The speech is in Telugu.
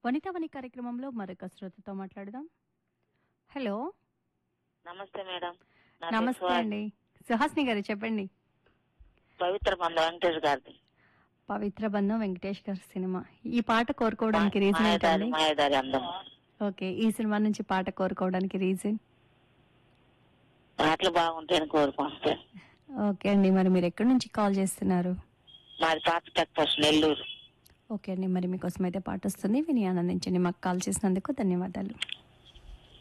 వనితావని కార్యక్రమంలో మరొక శ్రోతతో మాట్లాడదాం హలో నమస్తే మేడం నా పేరు నమస్తే సుహాస్. అండి సుహాస్ని గారు చెప్పండి పవిత్ర మంద వెంకటేష్ గారిది పవిత్ర బంధం వెంకటేష్ గారి సినిమా ఈ పాట కోరుకోవడానికి రీజన్ మాయదారి ఏంటండి మాయదారి అందం ఓకే ఈ సినిమా నుంచి పాట కోరుకోవడానికి రీజన్ పాటలు బాగుంటాయని కోరుకుంటే ఓకే అండి మరి మీరు ఎక్కడి నుంచి కాల్ చేస్తున్నారు మాది పాత టెక్ పోస్ట్ నెల్లూరు ఓకే అండి మరి మీకోసం అయితే పాట వస్తుంది విని ఆనందించండి మాకు కాల్ చేసినందుకు ధన్యవాదాలు